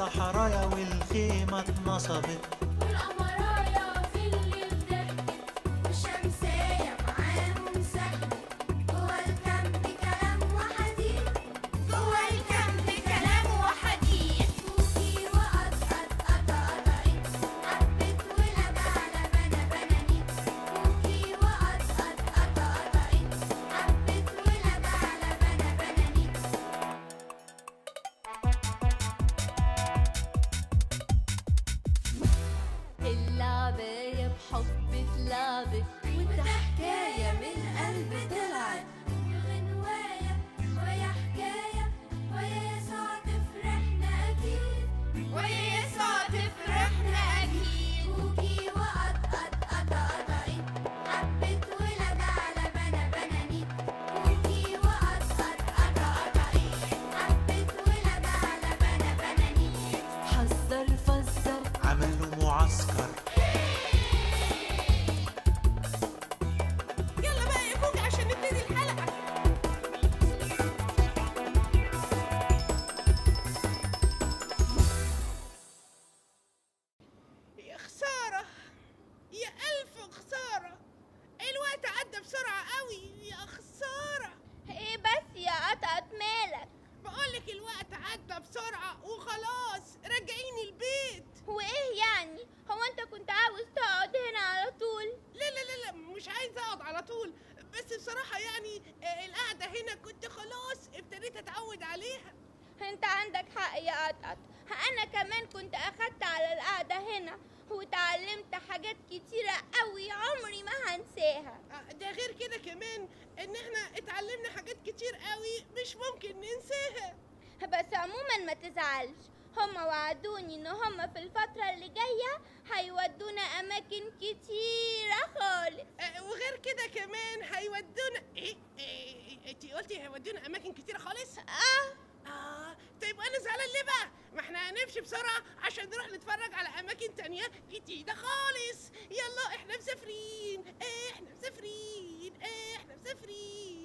الصحرايا والخيمة اتنصبت والقمرايا في الليل ضحكت والشمسية معاهم سكتت جوا الكامب كلام وحديث جوا الكامب كلام وحديث كوكي وقطقط قطقطقت حبت ولاد على بنا بنانيت كوكي وقطقط قطقطقت حبت ولاد على بنا بنانيت اللعبة بحب اتلعبت وده حكاية من قلبي طلعت غنواية ويا حكاية ويا يسوع تفرحنا أكيد ويا يسوع تفرحنا أكيد كوكي وقطقط قطقطقت حبت ولاد على بنا بنانيت كوكي وقطقط قطقطقت حبت ولاد على بنا بنانيت حذر فزر عملوا معسكر يلا بقى يا كوكي عشان نبتدي الحلقة يا خسارة يا ألف خسارة الوقت عدى بسرعة قوي يا خسارة ايه بس يا قطقط مالك بقولك الوقت عدى بسرعة وخلاص رجعيني البيت وايه يعني هو انت كنت عاوز تقعد هنا على طول لا لا لا لا مش عايزة أقعد على طول بس بصراحة يعني آه، القعدة هنا كنت خلاص ابتديت أتعود عليها انت عندك حق يا قطقط انا كمان كنت اخدت على القعدة هنا وتعلمت حاجات كتيرة قوي عمري ما هنساها آه، ده غير كده كمان ان احنا اتعلمنا حاجات كتير قوي مش ممكن ننساها بس عموما ما تزعلش هما وعدوني ان هما في الفترة اللي جاية هيودونا اماكن كتيرة خالص آه، وغير كده كمان هيودونا ايه, إيه انتي قلتي هيودونا اماكن كتيره خالص اه اه طيب انا زعلان ليه بقى ما احنا هنمشي بسرعه عشان نروح نتفرج على اماكن تانية جديده خالص يلا احنا مسافرين احنا مسافرين احنا مسافرين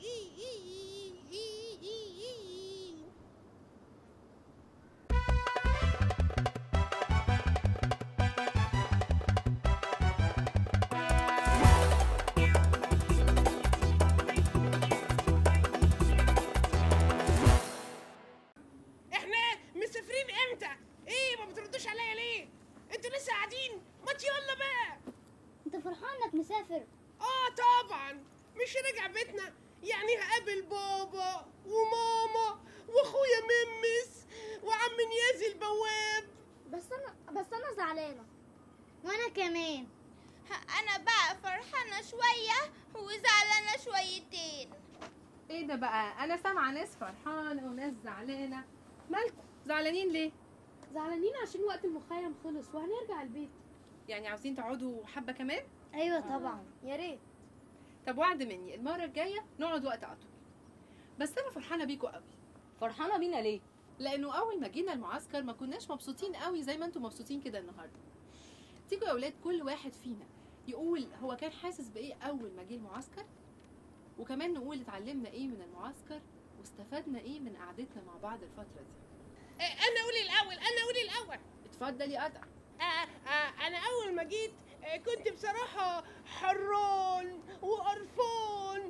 احنا مسافرين امتى ايه ما بتردوش عليا ليه انتوا لسه قاعدين ما يلا بقى انت فرحان انك مسافر اه طبعا مش راجع بيتنا يعني هقابل بابا وماما واخويا ممس وعم نيازي البواب بس انا بس انا زعلانه وانا كمان انا بقى فرحانة شوية وزعلانة شويتين ايه ده بقى انا سامعه ناس فرحانه وناس زعلانه مالكم زعلانين ليه زعلانين عشان وقت المخيم خلص وهنرجع البيت يعني عاوزين تقعدوا حبه كمان ايوه طبعا يا ريت طب وعد مني المره الجايه نقعد وقت اطول بس انا فرحانه بيكوا قوي فرحانه بينا ليه لانه اول ما جينا المعسكر ما كناش مبسوطين قوي زي ما انتم مبسوطين كده النهارده تيجوا يا اولاد كل واحد فينا يقول هو كان حاسس بايه اول ما جه المعسكر وكمان نقول اتعلمنا ايه من المعسكر واستفدنا ايه من قعدتنا مع بعض الفتره دي آه، انا اقول الاول انا اقول الاول اتفضل يا قطع آه آه انا اول ما جيت آه كنت بصراحة حران وقرفان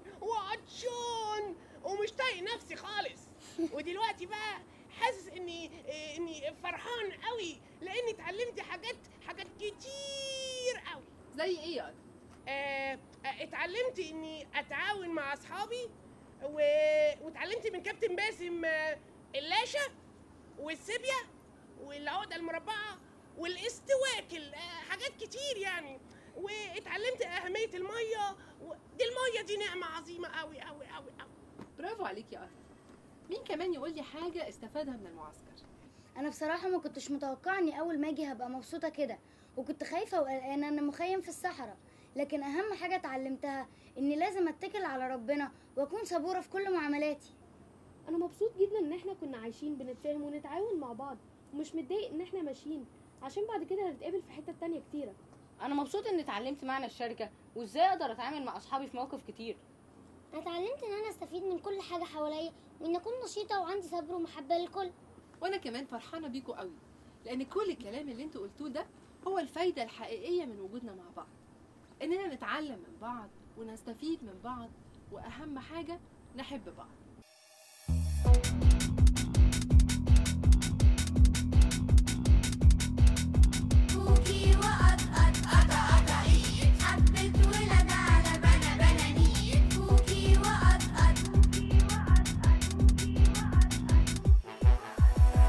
وعطشان ومش طايق نفسي خالص ودلوقتي بقى حاسس اني آه اني فرحان قوي لاني اتعلمت حاجات حاجات كتير قوي زي ايه يا قطع آه آه اتعلمت اني اتعاون مع اصحابي و... واتعلمت من كابتن باسم آه اللاشة والسيبيا والعقدة المربعة والاستواكل آه حاجات كتير يعني واتعلمت أهمية المية و... دي المية دي نعمة عظيمة قوي قوي قوي قوي برافو عليك يا قطع مين كمان يقول لي حاجه استفادها من المعسكر انا بصراحه ما كنتش متوقعه اني اول ما اجي هبقى مبسوطه كده وكنت خايفه وقلقانه ان مخيم في الصحراء لكن اهم حاجه اتعلمتها اني لازم اتكل على ربنا واكون صبوره في كل معاملاتي انا مبسوط جدا ان احنا كنا عايشين بنتفاهم ونتعاون مع بعض ومش متضايق ان احنا ماشيين عشان بعد كده هنتقابل في حتة تانية كتيرة انا مبسوط اني اتعلمت معنى الشركه وازاي اقدر اتعامل مع اصحابي في مواقف كتير انا اتعلمت ان انا استفيد من كل حاجه حواليا وان اكون نشيطه وعندي صبر ومحبه للكل وانا كمان فرحانه بيكوا قوي لان كل الكلام اللي انتوا قلتوه ده هو الفايده الحقيقيه من وجودنا مع بعض اننا نتعلم من بعض ونستفيد من بعض واهم حاجه نحب بعض كوكي وقطقط قطع قطعية حبة ولد على بنا بنانية كوكي وقطقط كوكي وقطقط كوكي وقطقط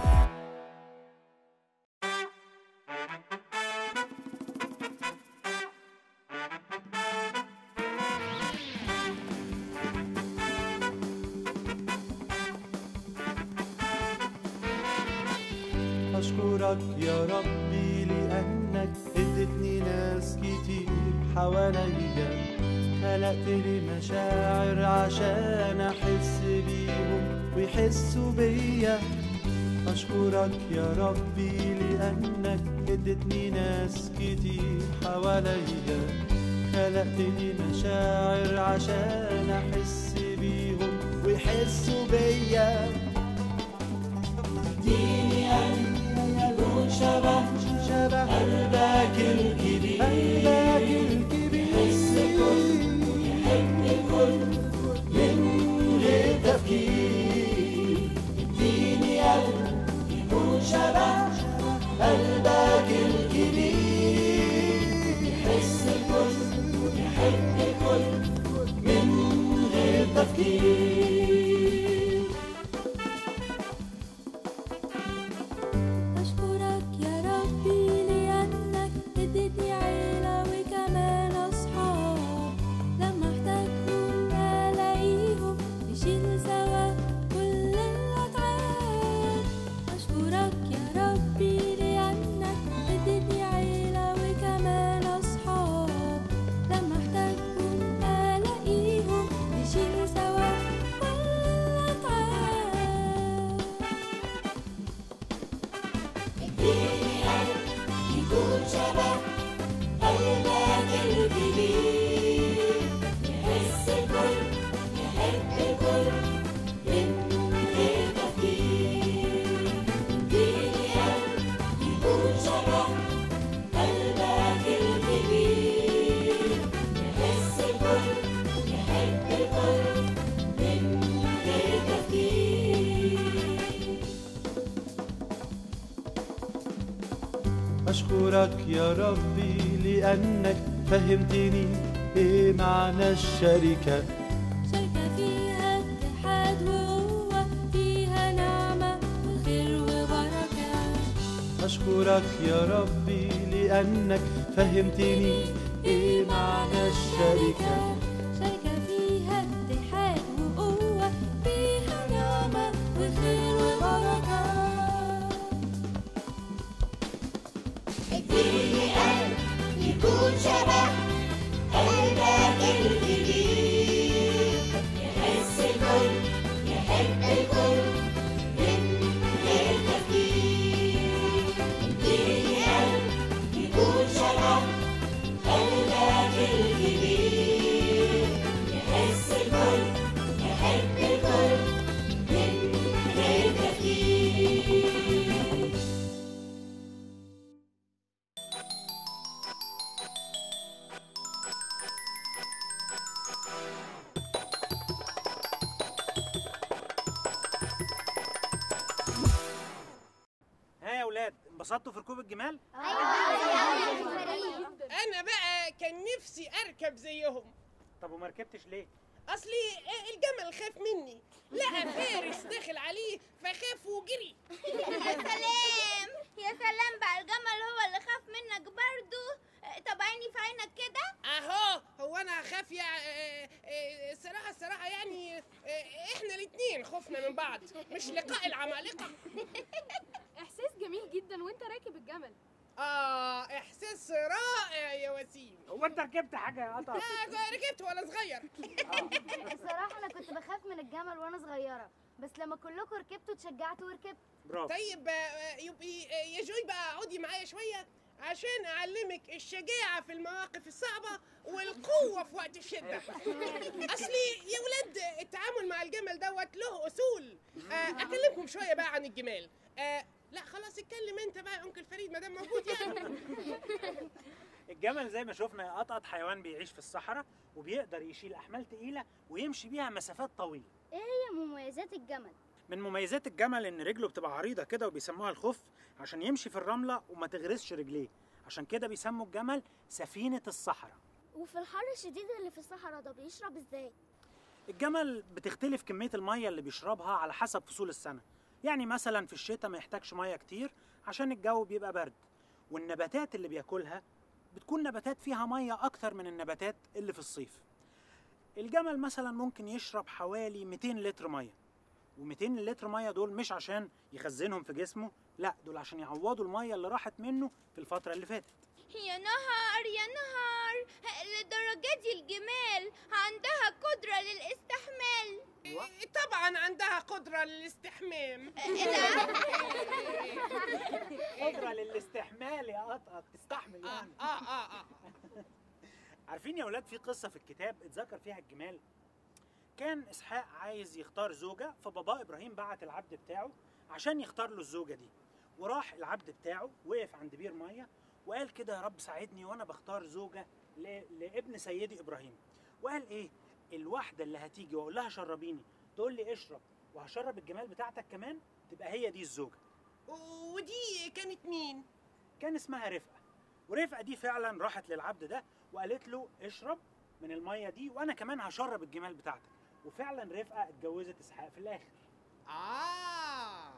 أشكرك يا ربي لأنك ادتني ناس كتير حواليا خلقت لي مشاعر عشان أحس بيهم ويحسوا بيا أشكرك يا ربي لأنك ادتني ناس كتير حواليا خلقت لي مشاعر عشان أحس بيهم ويحسوا بيا اديني قلب يكون شبه شبه قلبك الكبير قلبك الكبير يحس كل يحب الكل من غير تفكير اديني قلب يكون شبه قلبك الكبير يحس الكل يحب الكل من غير تفكير أشكرك يا ربي لأنك اديتني عيلة وكمان أصحاب لما احتاجهم ألاقيهم نشيل سوا كل الأتعاب أشكرك يا ربي لأنك اديتني عيلة وكمان أصحاب لما احتاجهم ألاقيهم نشيل سوا كل الأتعاب اديني قلب يكون شبه قلبك الكبير يحس الكل يحب الكل من غير تفكير اديني قلب يكون شبه قلبك الكبير يحس الكل يحب الكل من غير تفكير أشكرك يا ربي لأنك فهمتني إيه معنى الشركة شركة فيها اتحاد وقوة فيها نعمة وخير وبركة أشكرك يا ربي لأنك فهمتني إيه معنى الشركة شركة فيها اتحاد وقوة فيها نعمة وخير وبركة اديني قلب يكون شبه قلبك الكبير يحس الكل يحب الكل من غير تفكير اديني قلب يكون شبه قلبك الكبير يحس الكل يحب الكل من غير تفكير ها يا ولاد انبسطتوا في ركوب الجمال انا بقى كان نفسي اركب زيهم طب وما ركبتش ليه اصلي الجمل خاف مني لقى فارس داخل عليه فخاف وجري يا سلام يا سلام بقى الجمل هو اللي خاف منك برضو طب عيني في عينك كده اهو هو انا خاف يا آه، آه، الصراحه الصراحه يعني آه، احنا الاتنين خفنا من بعض مش لقاء العمالقه احساس جميل جدا وانت راكب الجمل اه احساس رائع يا وسيم هو انت ركبت حاجه يا قطر آه ركبت وانا صغير الصراحة أنا كنت بخاف من الجمل وأنا صغيرة بس لما كلكم ركبتوا اتشجعت وركبت برافو طيب آه، يبقي آه، يا جوي بقى اقعدي معايا شويه عشان اعلمك الشجاعه في المواقف الصعبه والقوه في وقت الشده اصلي يا ولاد التعامل مع الجمل دوت له اصول آه، اكلمكم شويه بقى عن الجمال آه، لا خلاص اتكلم انت بقى يا انكل فريد ما دام موجود يعني الجمل زي ما شفنا يا قطقط حيوان بيعيش في الصحراء وبيقدر يشيل احمال تقيله ويمشي بيها مسافات طويله ايه هي مميزات الجمل من مميزات الجمل ان رجله بتبقى عريضه كده وبيسموها الخف عشان يمشي في الرمله وما تغرسش رجليه عشان كده بيسموا الجمل سفينه الصحراء وفي الحر الشديد اللي في الصحراء ده بيشرب ازاي الجمل بتختلف كميه الميه اللي بيشربها على حسب فصول السنه يعني مثلا في الشتاء ما يحتاجش ميه كتير عشان الجو بيبقى برد والنباتات اللي بياكلها بتكون نباتات فيها ميه اكتر من النباتات اللي في الصيف الجمل مثلا ممكن يشرب حوالي 200 لتر ميه و200 لتر ميه دول مش عشان يخزنهم في جسمه لا دول عشان يعوضوا الميه اللي راحت منه في الفتره اللي فاتت يا نهار يا نهار للدرجة دي الجمال عندها قدرة للاستحمال طبعا عندها قدره للاستحمام قدره للاستحمال يا قطقط تستحمل اه يعني اه اه, آه. عارفين يا اولاد في قصه في الكتاب اتذكر فيها الجمال كان اسحاق عايز يختار زوجه فبابا ابراهيم بعت العبد بتاعه عشان يختار له الزوجه دي وراح العبد بتاعه وقف عند بير ميه وقال كده يا رب ساعدني وانا بختار زوجه ل... لابن سيدي ابراهيم وقال ايه الواحده اللي هتيجي واقول لها شربيني تقول لي اشرب وهشرب الجمال بتاعتك كمان تبقى هي دي الزوجه ودي كانت مين كان اسمها رفقه ورفقه دي فعلا راحت للعبد ده وقالت له اشرب من الميه دي وانا كمان هشرب الجمال بتاعتك وفعلا رفقه اتجوزت اسحاق في الاخر اه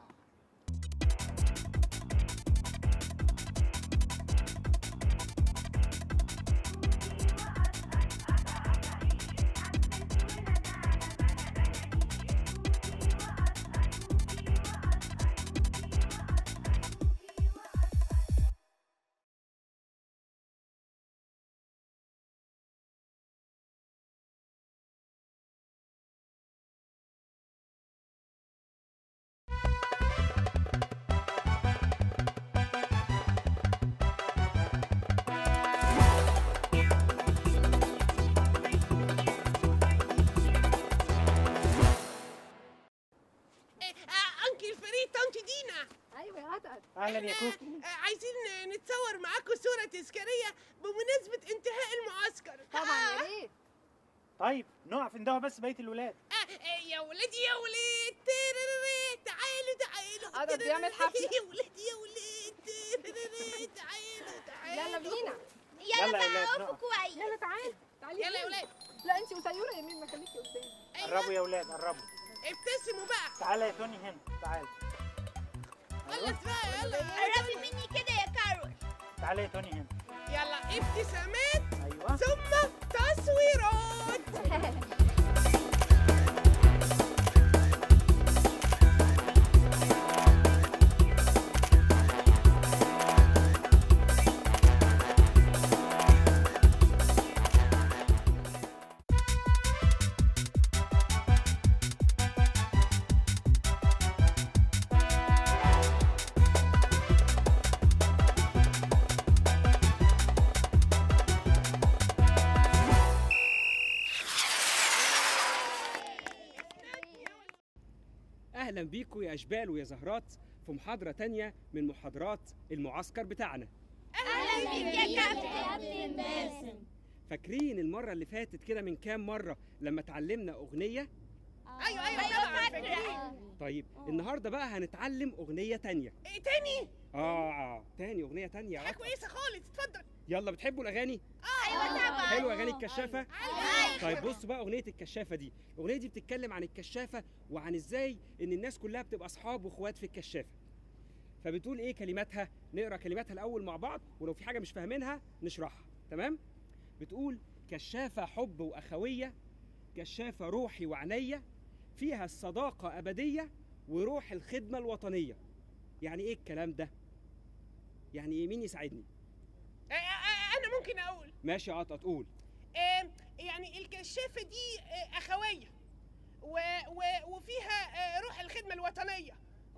إيه، آه، انكل فريد طنط دينا ايوه يا قطقط اهلا يا كوكو آه، عايزين نتصور معاكم صورة تذكارية بمناسبة انتهاء المعسكر طبعا يا ريت طيب نقف ندوها بس بقيه الولاد آه، آه، يا ولادي يا ولاد تيريريري، تعالوا تعالوا قرب بيعمل حفلة. يا ولادي يا ولاد تيريريري، تعالوا تعالوا يلا بينا يلا يلا يا بقى ولاد، اقفوا نقف. كويس يلا تعالي تعالي يلا يا ولاد لا انت قصيره يا مين ما خليكي قدامي قربوا يا ولاد قربوا ابتسموا بقى تعالى يا توني هنا تعالى خلص بقى يلا قربي مني كده يا كارول تعالى يا توني هنا يلا ابتسامات ايوه ثم تصويرات أهلا بيكم يا أشبال ويا زهرات في محاضرة تانية من محاضرات المعسكر بتاعنا اهلا بيك يا كابتن باسم فاكرين المرة اللي فاتت كده من كام مرة لما اتعلمنا أغنية ايوه ايوه ايوه طبعا فاكره فاكرين طيب النهاردة بقى هنتعلم أغنية تانية ايه تاني آه آه تاني أغنية تانية حاجه كويسه خالص اتفضل يلا بتحبوا الأغاني؟ ايوه طبعا حلوة أغاني الكشافة؟ ايوه طيب بصوا بقى أغنية الكشافة دي الأغنية دي بتتكلم عن الكشافة وعن إزاي إن الناس كلها بتبقى أصحاب وإخوات في الكشافة فبتقول إيه كلماتها نقرأ كلماتها الأول مع بعض ولو في حاجة مش فاهمينها نشرحها تمام بتقول كشافة حب وأخوية كشافة روحي وعنية فيها الصداقة أبدية وروح الخدمة الوطنية يعني إيه الكلام ده؟ يعني إيه مين يساعدني؟ آه، آه، انا ممكن اقول ماشي يا عطا تقول آه، يعني الكشافه دي آه، اخويه و و وفيها آه، روح الخدمه الوطنيه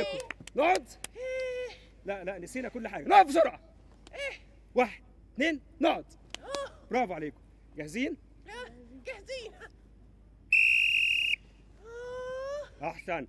نسينا كل حاجه نقف بسرعه ايه واحد اتنين نقعد برافو عليكم جاهزين جاهزين احسن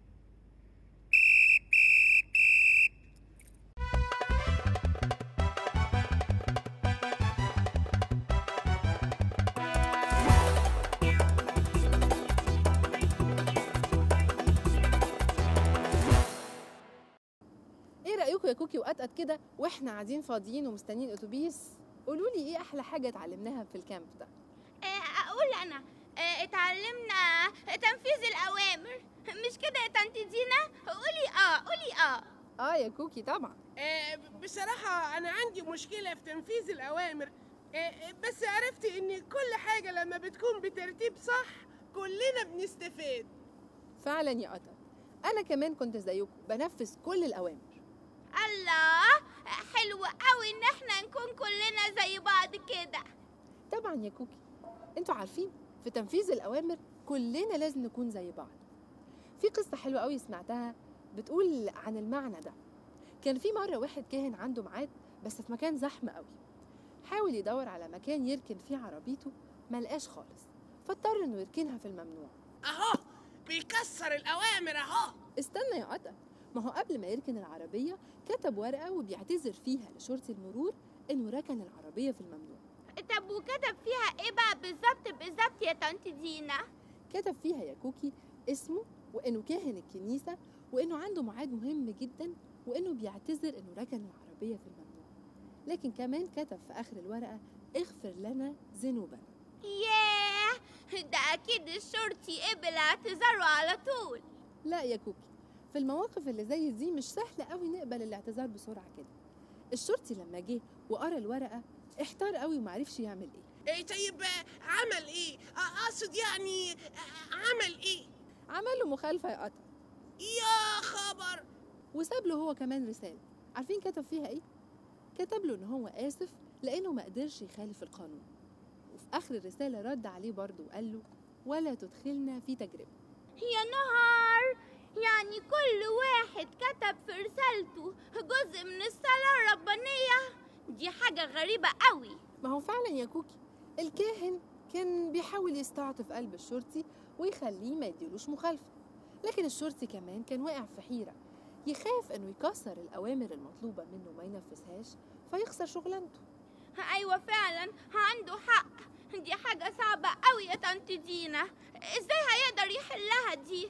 ايه رايكم يا كوكي وقطقط كده واحنا قاعدين فاضيين ومستنيين اتوبيس قولوا لي ايه احلى حاجه اتعلمناها في الكامب ده آه، اقول انا آه، اتعلمنا تنفيذ الاوامر مش كده يا طنط دينا قولي اه قولي اه اه يا كوكي طبعا آه، بصراحة أنا عندي مشكلة في تنفيذ الأوامر آه، آه، بس عرفت إن كل حاجة لما بتكون بترتيب صح كلنا بنستفاد فعلا يا قطر انا كمان كنت زيكم بنفذ كل الاوامر الله حلو قوي ان احنا نكون كلنا زي بعض كده طبعا يا كوكي انتوا عارفين في تنفيذ الاوامر كلنا لازم نكون زي بعض في قصه حلوه قوي سمعتها بتقول عن المعنى ده كان في مره واحد كاهن عنده ميعاد بس في مكان زحمه قوي حاول يدور على مكان يركن فيه عربيته ملقاش خالص فاضطر انه يركنها في الممنوع أهو بيكسر الأوامر أهو استنى يا قطع ما هو قبل ما يركن العربيه كتب ورقه وبيعتذر فيها لشرطي المرور انه ركن العربيه في الممنوع طب وكتب فيها ايه بقى بالظبط بالظبط يا طنط دينا كتب فيها يا كوكي اسمه وانه كاهن الكنيسه وانه عنده ميعاد مهم جدا وانه بيعتذر انه ركن العربيه في الممنوع لكن كمان كتب في اخر الورقه اغفر لنا ذنوبنا ياه ده اكيد الشرطي قبل اعتذاره على طول لا يا كوكي في المواقف اللي زي دي مش سهل قوي نقبل الاعتذار بسرعه كده الشرطي لما جه وقرا الورقه احتار قوي ومعرفش يعمل ايه إيه طيب آه، عمل إيه؟ آه، أقصد يعني آه، عمل إيه؟ عمل له مخالفه يا قطع يا خبر وساب له هو كمان رسالة عارفين كتب فيها ايه؟ كتب له ان هو اسف لانه ما قدرش يخالف القانون وفي اخر الرسالة رد عليه برضه وقال له ولا تدخلنا في تجربة يا نهار يعني كل واحد كتب في رسالته جزء من الصلاة الربانية دي حاجة غريبة قوي ما هو فعلا يا كوكي الكاهن كان بيحاول يستعطف قلب الشرطي ويخليه ما يديلوش مخالفة لكن الشرطي كمان كان واقع في حيرة يخاف انه يكسر الاوامر المطلوبة منه ما ينفذهاش فيخسر شغلانته ايوه فعلا عنده حق دي حاجة صعبة قوي يا طنط دينا ازاي هيقدر يحلها دي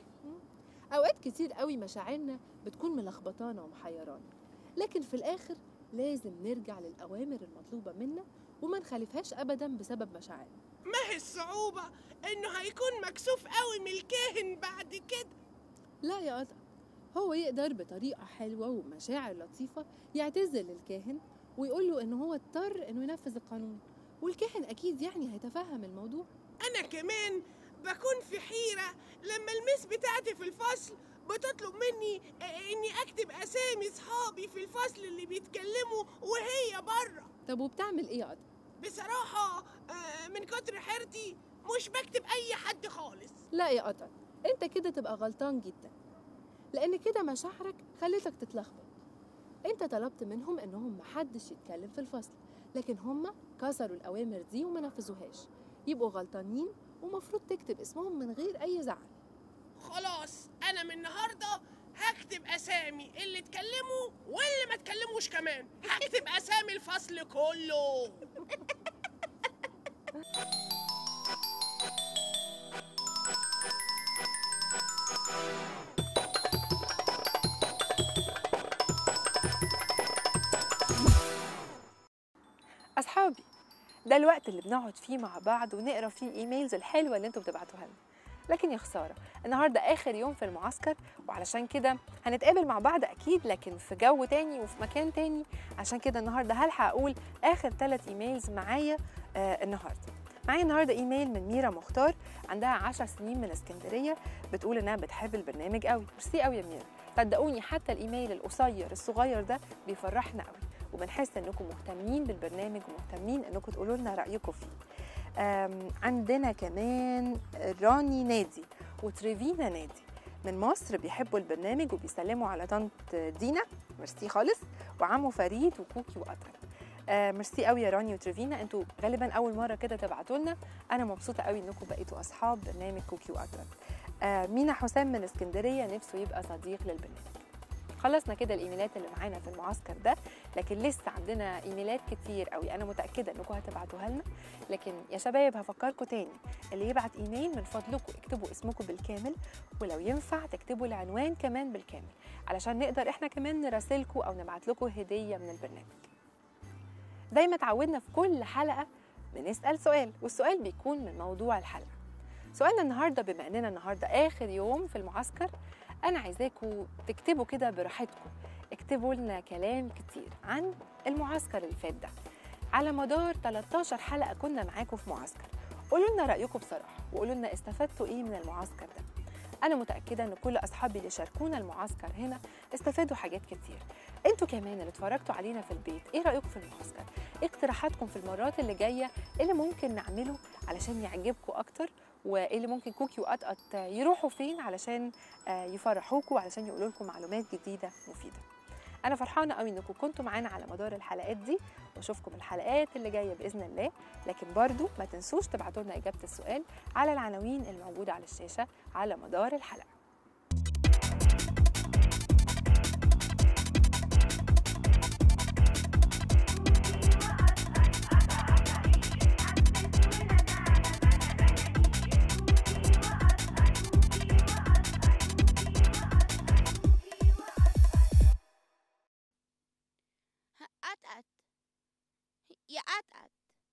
اوقات كتير قوي مشاعرنا بتكون ملخبطانا ومحيرانا لكن في الاخر لازم نرجع للاوامر المطلوبه منا وما نخالفهاش ابدا بسبب مشاعرنا ما هي الصعوبة إنه هيكون مكسوف قوي من الكاهن بعد كده لا يا قطع هو يقدر بطريقه حلوه ومشاعر لطيفه يعتذر للكاهن ويقول له ان هو اضطر انه ينفذ القانون والكاهن اكيد يعني هيتفهم الموضوع أنا كمان بكون في حيرة لما المس بتاعتي في الفصل بتطلب مني آه، إني أكتب أسامي صحابي في الفصل اللي بيتكلموا وهي بره طب وبتعمل ايه يا قطع بصراحة آه، من كتر حيرتي مش بكتب أي حد خالص لا يا قطع انت كده تبقى غلطان جدا لان كده مشاعرك خلتك تتلخبط انت طلبت منهم انهم محدش يتكلم في الفصل لكن هم كسروا الاوامر دي وما نفذوهاش يبقوا غلطانين ومفروض تكتب اسمهم من غير اي زعل خلاص أنا من النهاردة هكتب أسامي اللي اتكلموا واللي ما اتكلموش كمان هكتب أسامي الفصل كله أصحابي ده الوقت اللي بنقعد فيه مع بعض ونقرا فيه الايميلز الحلوه اللي انتوا بتبعتوها لنا لكن يا خساره النهارده اخر يوم في المعسكر وعلشان كده هنتقابل مع بعض اكيد لكن في جو تاني وفي مكان تاني عشان كده النهارده هلحق اقول اخر ثلاث ايميلز معايا آه النهارده معايا النهارده ايميل من ميرا مختار عندها 10 سنين من اسكندريه بتقول انها بتحب البرنامج قوي ميرسي قوي يا ميرا صدقوني حتى الايميل القصير الصغير ده بيفرحنا قوي وبنحس انكم مهتمين بالبرنامج ومهتمين انكم تقولوا لنا رايكم فيه آم، عندنا كمان راني نادي وتريفينا نادي من مصر بيحبوا البرنامج وبيسلموا على طنط دينا ميرسي خالص وعمو فريد وكوكي وقطر آه ميرسي قوي يا راني وتريفينا انتوا غالبا اول مره كده تبعتوا لنا انا مبسوطه قوي انكم بقيتوا اصحاب برنامج كوكي وقطر آه مينا حسام من اسكندريه نفسه يبقى صديق للبرنامج خلصنا كده الايميلات اللي معانا في المعسكر ده لكن لسه عندنا ايميلات كتير قوي انا متاكده انكم هتبعتوها لنا لكن يا شباب هفكركم تاني اللي يبعت ايميل من فضلكم اكتبوا اسمكم بالكامل ولو ينفع تكتبوا العنوان كمان بالكامل علشان نقدر احنا كمان نراسلكم او نبعت لكم هديه من البرنامج دايما اتعودنا في كل حلقه بنسال سؤال والسؤال بيكون من موضوع الحلقه سؤالنا النهارده بما اننا النهارده اخر يوم في المعسكر انا عايزاكم تكتبوا كده براحتكم اكتبوا لنا كلام كتير عن المعسكر اللي فات ده على مدار 13 حلقه كنا معاكم في معسكر قولوا لنا رايكم بصراحه وقولوا لنا استفدتوا ايه من المعسكر ده انا متاكده ان كل اصحابي اللي شاركونا المعسكر هنا استفادوا حاجات كتير انتوا كمان اللي اتفرجتوا علينا في البيت ايه رايكم في المعسكر ايه اقتراحاتكم في المرات اللي جايه إيه اللي ممكن نعمله علشان يعجبكم اكتر وايه اللي ممكن كوكي وقطقط يروحوا فين علشان آه، يفرحوكوا وعلشان يقولوا لكم معلومات جديده مفيده انا فرحانه قوي انكم كنتوا معانا على مدار الحلقات دي واشوفكم الحلقات اللي جايه باذن الله لكن برضو ما تنسوش تبعتوا لنا اجابه السؤال على العناوين الموجوده على الشاشه على مدار الحلقه قطقط يا قطقط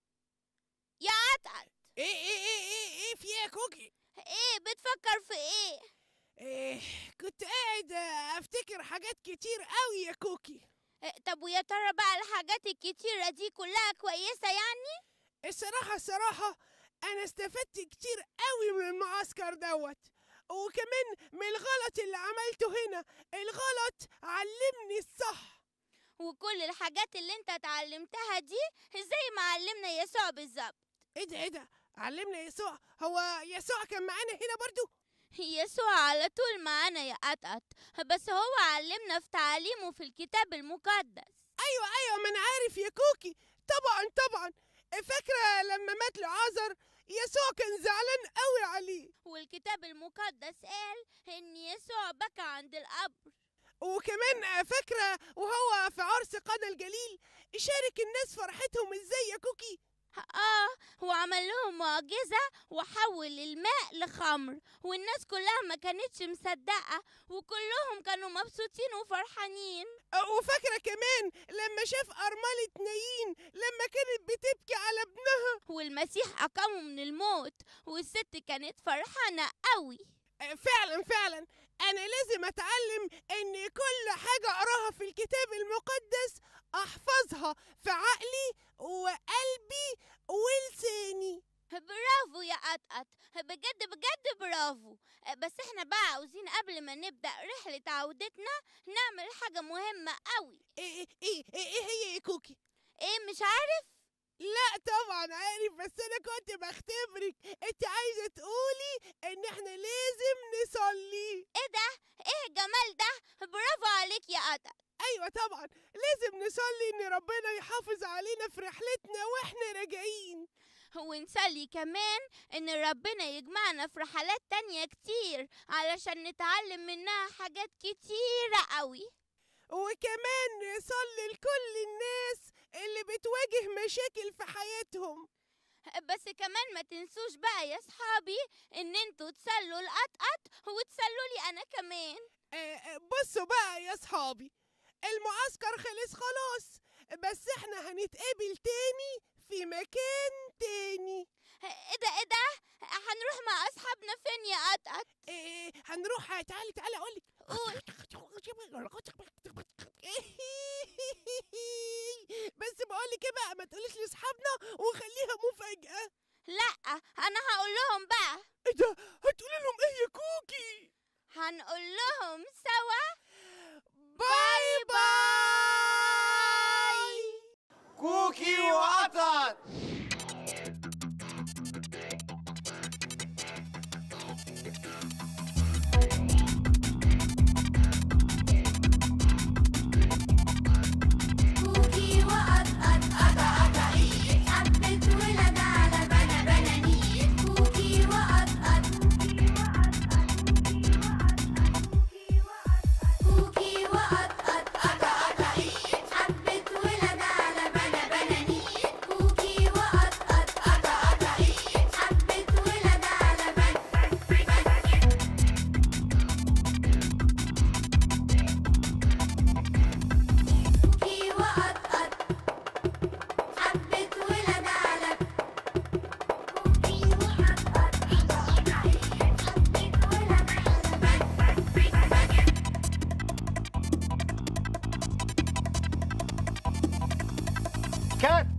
يا قطقط ايه ايه ايه ايه ايه في ايه يا كوكي ايه بتفكر في ايه إيه كنت قاعد آه، افتكر حاجات كتير قوي يا كوكي إيه، طب ويا ترى بقى الحاجات الكتيرة دي كلها كويسة يعني الصراحة الصراحة أنا استفدت كتير قوي من المعسكر دوت وكمان من الغلط اللي عملته هنا الغلط علمني الصح وكل الحاجات اللي انت اتعلمتها دي زي ما علمنا يسوع بالظبط ايه ده ايه ده علمنا يسوع هو يسوع كان معانا هنا برضو يسوع على طول معانا يا قطقط بس هو علمنا في تعاليمه في الكتاب المقدس ايوه ايوه ما انا عارف يا كوكي طبعا طبعا فاكرة لما مات لعازر يسوع كان زعلان قوي عليه والكتاب المقدس قال ان يسوع بكى عند القبر وكمان فاكرة وهو في عرس قنا الجليل شارك الناس فرحتهم ازاي يا كوكي اه وعمل لهم معجزة وحول الماء لخمر والناس كلها ما كانتش مصدقة وكلهم كانوا مبسوطين وفرحانين وفاكرة كمان لما شاف أرملة نايين لما كانت بتبكي على ابنها والمسيح أقامه من الموت والست كانت فرحانة قوي فعلا فعلا أنا لازم أتعلم إن كل حاجة أقراها في الكتاب المقدس أحفظها في عقلي وقلبي ولساني برافو يا قطقط بجد بجد برافو بس احنا بقى عاوزين قبل ما نبدأ رحلة عودتنا نعمل حاجة مهمة قوي إيه إيه إيه, إيه هي يا كوكي؟ ايه مش عارف؟ لا طبعا عارف بس أنا كنت بختبرك أنت عايزة تقولي إن إحنا لازم نصلي ايه ده؟ ايه الجمال ده؟ برافو عليك يا قطقط أيوة طبعا لازم نصلي إن ربنا يحافظ علينا في رحلتنا وإحنا راجعين ونصلي كمان ان ربنا يجمعنا في رحلات تانية كتير علشان نتعلم منها حاجات كتيرة قوي وكمان نصلي لكل الناس اللي بتواجه مشاكل في حياتهم بس كمان ما تنسوش بقى يا صحابي ان انتوا تصلوا القطقط وتصلوا لي انا كمان آه، آه، بصوا بقى يا صحابي المعسكر خلص خلاص بس احنا هنتقابل تاني في مكان تاني ايه ده ايه ده هنروح مع اصحابنا فين يا قطقط إيه هنروح تعالي تعالي اقولك قول بس بقولك ايه بقى ما تقوليش لاصحابنا وخليها مفاجأة لا انا هقول لهم بقى ايه ده هتقولي لهم ايه يا كوكي هنقول لهم سوا باي باي كوكي وقطط كات